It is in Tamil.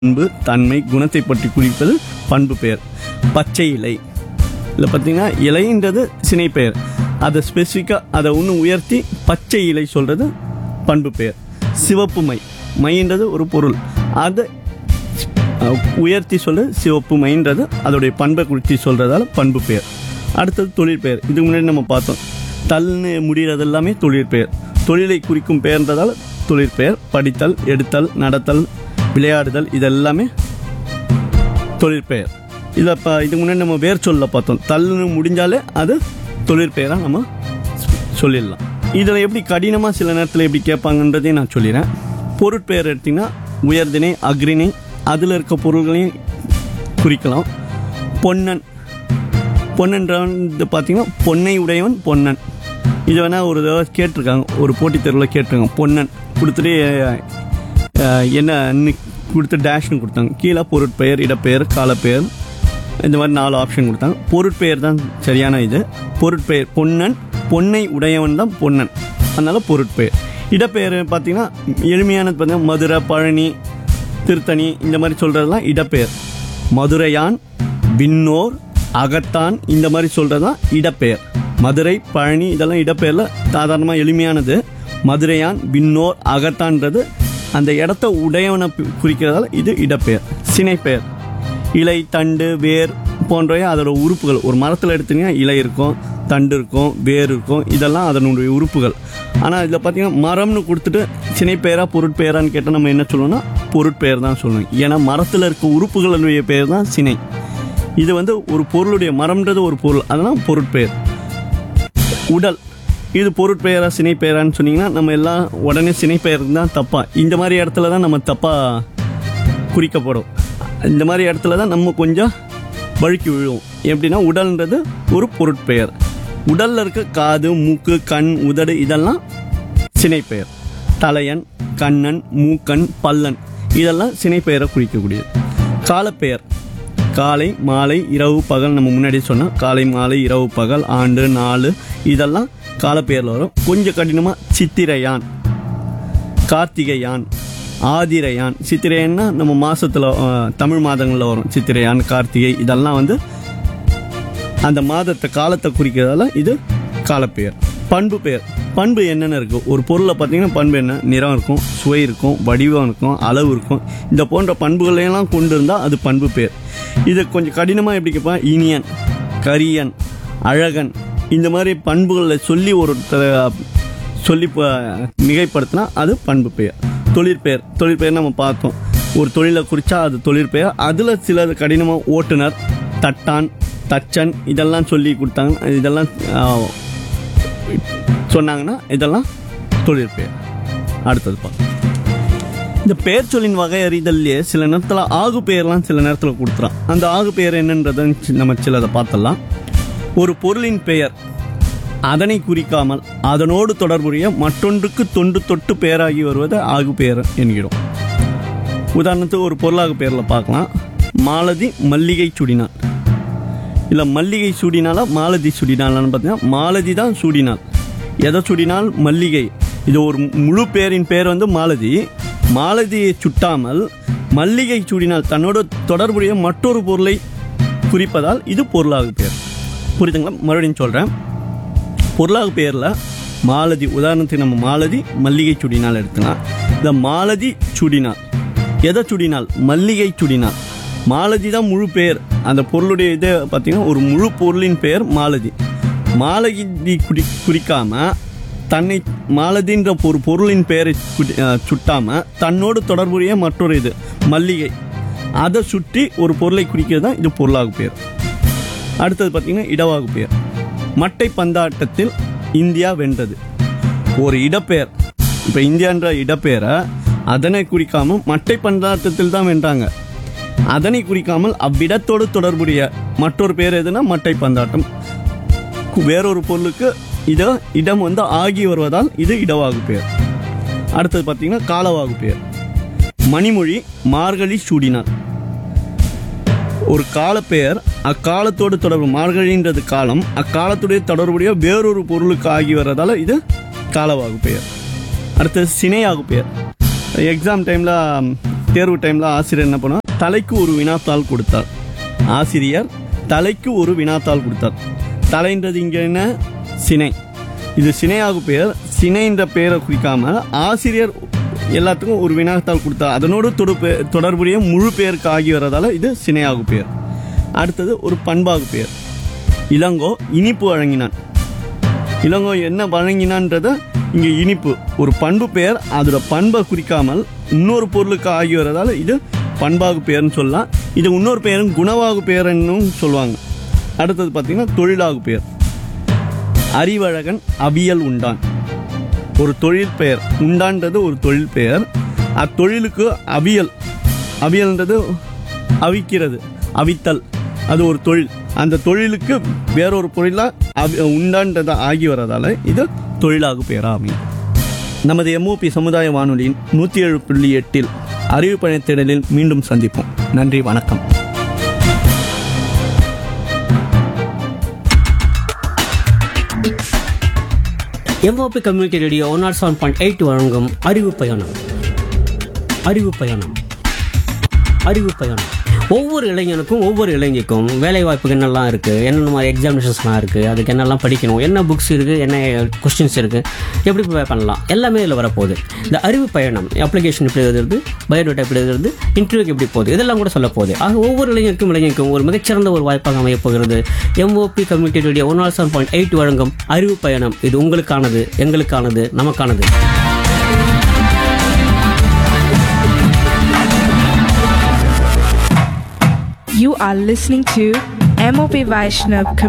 பண்பு தன்மை குணத்தை பற்றி குறிப்பது பண்பு பெயர் பச்சை இலை இல்லை பார்த்தீங்கன்னா இலைன்றது சினை பெயர் அதை ஸ்பெசிஃபிக்காக அதை இன்னும் உயர்த்தி பச்சை இலை சொல்கிறது பண்பு பெயர் சிவப்பு மை மைன்றது ஒரு பொருள் அதை அஹ், உயர்த்தி சொல்றது சிவப்பு மைன்றது அதோடைய பண்பை குறித்து சொல்கிறதால பண்பு பெயர் அடுத்தது தொழில் பெயர் இதுக்கு முன்னாடி நம்ம பார்த்தோம் தல்னு முடிகிறது எல்லாமே தொழில் பெயர் தொழிலை குறிக்கும் பெயர்ன்றதால தொழில் பெயர் படித்தல் எடுத்தல் நடத்தல் விளையாடுதல் இதெல்லாமே தொழிற்பெயர் இதை இப்போ இதுக்கு முன்னாடி நம்ம வேர் சொல்ல பார்த்தோம் தள்ளுன்னு முடிஞ்சாலே அது தொழிற்பெயராக நம்ம சொல்லிடலாம் இதில் எப்படி கடினமாக சில நேரத்தில் எப்படி கேட்பாங்கன்றதையும் நான் சொல்லிடுறேன் பொருட்பெயர் எடுத்திங்கன்னா உயர்தினை அக்ரிணை அதில் இருக்க பொருள்களையும் குறிக்கலாம் பொன்னன் பொன்னன்றவன் இது பார்த்தீங்கன்னா பொன்னை உடையவன் பொன்னன் இது வேணால் ஒரு தடவை கேட்டிருக்காங்க ஒரு போட்டித் தேர்வில் கேட்டிருக்காங்க பொன்னன் கொடுத்துட்டு அஹ், என்ன கொடுத்து டேஷ்னு கொடுத்தாங்க கீழே பொருட்பெயர் இடப்பெயர் காலப்பெயர் இந்த மாதிரி நாலு ஆப்ஷன் கொடுத்தாங்க பொருட்பெயர் தான் சரியான இது பொருட்பெயர் பொன்னன் பொன்னை உடையவன் தான் பொன்னன் அதனால பொருட்பெயர் இடப்பெயர் பார்த்தீங்கன்னா எளிமையானது பார்த்தீங்கன்னா மதுரை பழனி திருத்தணி இந்த மாதிரி சொல்கிறதெல்லாம் இடப்பெயர் மதுரையான் விண்ணோர் அகத்தான் இந்த மாதிரி சொல்கிறது தான் இடப்பெயர் மதுரை பழனி இதெல்லாம் இடப்பெயரில் சாதாரணமாக எளிமையானது மதுரையான் விண்ணோர் அகத்தான்றது அந்த இடத்த உடையவனை பி- குறிக்கிறதால இது இடப்பெயர் சினைப்பெயர் இலை தண்டு வேர் போன்றவை அதோட உறுப்புகள் ஒரு மரத்தில் எடுத்தீங்கன்னா இலை இருக்கும் தண்டு இருக்கும் வேர் இருக்கும் இதெல்லாம் அதனுடைய உறுப்புகள் ஆனால் இதில் பார்த்தீங்கன்னா மரம்னு கொடுத்துட்டு சினைப்பெயரா பொருட்பெயரான்னு கேட்டால் நம்ம என்ன சொல்லணும்னா பொருட்பெயர் தான் சொல்லணும் ஏன்னா மரத்தில் இருக்க உறுப்புகளுடைய பெயர் தான் சினை இது வந்து ஒரு பொருளுடைய மரம்ன்றது ஒரு பொருள் அதெல்லாம் பொருட்பெயர் உடல் இது பொருட்பெயரா சினைப்பெயரான்னு சொன்னீங்கன்னா நம்ம எல்லாம் உடனே சினைப்பெயர் தான் தப்பா இந்த மாதிரி இடத்துல தான் நம்ம தப்பா குறிக்கப்படும் இந்த மாதிரி இடத்துல தான் நம்ம கொஞ்சம் வழுக்கி விழுவோம் எப்படின்னா உடல்ன்றது ஒரு பொருட்பெயர் உடல்ல இருக்க காது மூக்கு கண் உதடு இதெல்லாம் சினைப்பெயர் தலையன் கண்ணன் மூக்கன் பல்லன் இதெல்லாம் சினைப்பெயரை குறிக்கக்கூடியது காலப்பெயர் காலை மாலை இரவு பகல் நம்ம முன்னாடி சொன்னோம் காலை மாலை இரவு பகல் ஆண்டு நாள் இதெல்லாம் காலப்பெயரில் வரும் கொஞ்சம் கடினமாக சித்திரையான் கார்த்திகையான் ஆதிரையான் சித்திரையான்னா நம்ம மாசத்துல அஹ், தமிழ் மாதங்களில் வரும் சித்திரையான் கார்த்திகை இதெல்லாம் வந்து அந்த மாதத்தை காலத்தை குறிக்கிறதால இது காலப்பெயர் பண்பு பெயர் பண்பு என்னென்ன இருக்குது ஒரு பொருளை பார்த்தீங்கன்னா பண்பு என்ன நிறம் இருக்கும் சுவை இருக்கும் வடிவம் இருக்கும் அளவு இருக்கும் இந்த போன்ற பண்புகளையெல்லாம் கொண்டு இருந்தால் அது பண்பு பெயர் இது கொஞ்சம் கடினமாக எப்படி கேட்பான் இனியன் கரியன் அழகன் இந்த மாதிரி பண்புகளை சொல்லி ஒரு சொல்லி ப- மிகைப்படுத்தினா அது பண்பு பெயர் தொழிற்பெயர் தொழிற்பெயர் நம்ம பார்த்தோம் ஒரு தொழிலை குறிச்சா அது தொழிற்பெயர் அதில் சில கடினமாக ஓட்டுநர் தட்டான் தச்சன் இதெல்லாம் சொல்லி கொடுத்தாங்க இதெல்லாம் ஆ, சொன்னாங்கன்னா இதெல்லாம் தொழிற்பெயர் அடுத்தது பார்க்கலாம் இந்த பெயர் சொல்லின் வகை அறிதல்லையே சில நேரத்தில் ஆகு பெயர்லாம் சில நேரத்தில் கொடுத்துறான் அந்த ஆகு பெயர் என்னன்றதை சி- நம்ம சிலதை பார்த்தலாம் ஒரு பொருளின் பெயர் அதனை குறிக்காமல் அதனோடு தொடர்புடைய மற்றொன்றுக்கு தொண்டு தொட்டு பெயராகி வருவது ஆகு பெயர் என்கிறோம் உதாரணத்துக்கு ஒரு பொருளாக பெயரில் பார்க்கலாம் மாலதி மல்லிகை சுடினாள் இல்லை மல்லிகை சூடினாலா மாலதி சூடினாலான்னு பார்த்தீங்கன்னா மாலதி தான் சூடினாள் எதை சூடினால் மல்லிகை இது ஒரு முழு பேரின் பேர் வந்து மாலதி மாலதியை சுட்டாமல் மல்லிகை சூடினால் தன்னோட தொடர்புடைய மற்றொரு பொருளை குறிப்பதால் இது பொருளாகு பெயர் புரியுதுங்களா மறுபடியும் சொல்கிறேன் பொருளாகு பெயரில் மாலதி உதாரணத்துக்கு நம்ம மாலதி மல்லிகை சுடினால் எடுத்துக்கலாம் இந்த மாலதி சுடினால் எதை சுடினால் மல்லிகை சுடினால் மாலதி தான் முழு பெயர் அந்த பொருளுடைய இது பார்த்தீங்கன்னா ஒரு முழு பொருளின் பெயர் மாலதி மாலதி குறி குறிக்காம தன்னை மாலதின்ற ஒரு பொருளின் பெயரை சுட்டி- அஹ், சுட்டாம தன்னோடு தொடர்புடைய மற்றொரு இது மல்லிகை அதை சுற்றி ஒரு பொருளை குறிக்கிறது தான் இது பொருளாகு பெயர் அடுத்தது பார்த்தீங்கன்னா இடவாகு பெயர் மட்டை பந்தாட்டத்தில் இந்தியா வென்றது ஒரு இடப்பெயர் இப்போ இந்தியான்ற இடப்பெயரை அதனை குறிக்காம மட்டை பந்தாட்டத்தில் தான் வென்றாங்க அதனை குறிக்காமல் அவ்விடத்தோடு தொடர்புடைய மற்றொரு பேர் எதுனா மட்டை பந்தாட்டம் கு- வேறொரு பொருளுக்கு இத இடம் வந்து ஆகி வருவதால் இது இடவாகு பெயர் அடுத்தது பார்த்தீங்கன்னா காலவாகு பெயர் மணிமொழி மார்கழி சூடினார் ஒரு காலப்பெயர் அக்காலத்தோடு தொடர்பு மார்கழின்றது காலம் அக்காலத்துடைய தொடர்புடைய வேறொரு பொருளுக்கு ஆகி வர்றதால இது காலவாகு பெயர் அடுத்தது சினையாகு பெயர் எக்ஸாம் டைமில் தேர்வு டைமில் ஆசிரியர் என்ன பண்ணுவார் தலைக்கு ஒரு வினாத்தாள் கொடுத்தார் ஆசிரியர் தலைக்கு ஒரு வினாத்தாள் கொடுத்தார் தலைன்றது இங்கே என்ன சினை இது சினையாகு பெயர் சினைன்ற பெயரை குறிக்காம ஆசிரியர் எல்லாத்துக்கும் ஒரு வினாத்தாள் கொடுத்தார் அதனோடு தொடு தொடர்புடைய முழு பெயருக்கு ஆகி வரதால இது சினையாகு பெயர் அடுத்தது ஒரு பண்பாகு பெயர் இளங்கோ இனிப்பு வழங்கினான் இளங்கோ என்ன வழங்கினான்றத இங்க இனிப்பு ஒரு பண்பு பெயர் அதோட பண்பை குறிக்காமல் இன்னொரு பொருளுக்கு ஆகி வரதால இது பண்பாகு பெயர்னு சொல்லலாம் இது இன்னொரு பெயரும் குணவாகு பெயர்னும் சொல்லுவாங்க அடுத்தது பார்த்தீங்கன்னா தொழிலாகு பெயர் அறிவழகன் அவியல் உண்டான் ஒரு தொழில் பெயர் உண்டான்றது ஒரு தொழில் பெயர் அத்தொழிலுக்கு அவியல் அவியல்ன்றது அவிக்கிறது அவித்தல் அது ஒரு தொழில் அந்த தொழிலுக்கு வேறொரு பொருளா அவி உண்டான்றதா ஆகி வரதால இது தொழிலாகு பெயரா அமையும் நமது எம்ஓபி சமுதாய வானொலியின் நூற்றி ஏழு புள்ளி எட்டில் அறிவு பயணத்திடலில் மீண்டும் சந்திப்போம் நன்றி வணக்கம் MOP community radio one nought seven point eight வழங்கும் அறிவு பயணம் அறிவு பயணம் அறிவு பயணம் ஒவ்வொரு இளைஞனுக்கும் ஒவ்வொரு இளைஞருக்கும் வேலை வாய்ப்புக்கு என்னெல்லாம் இருக்குது என்னென்ன மாதிரி எக்ஸாமினேஷன்ஸ்லாம் இருக்குது அதுக்கு என்னெல்லாம் படிக்கணும் என்ன புக்ஸ் இருக்குது என்ன கொஸ்டின்ஸ் இருக்குது எப்படி ப்ரிப்பேர் பண்ணலாம் எல்லாமே இதில் வரப்போகுது இந்த அறிவு பயணம் அப்ளிகேஷன் எப்படி எழுதுறது பயோடேட்டா எப்படி எழுதுறது இன்டர்வியூக்கு எப்படி போகுது இதெல்லாம் கூட சொல்ல போகுது ஆக ஒவ்வொரு இளைஞருக்கும் இளைஞருக்கும் ஒரு மிகச்சிறந்த ஒரு வாய்ப்பாக அமையப் போகிறது MOP community radio one nought seven point eight வழங்கும் அறிவு பயணம் இது உங்களுக்கானது எங்களுக்கானது நமக்கானது You are listening to MOP Vaishnav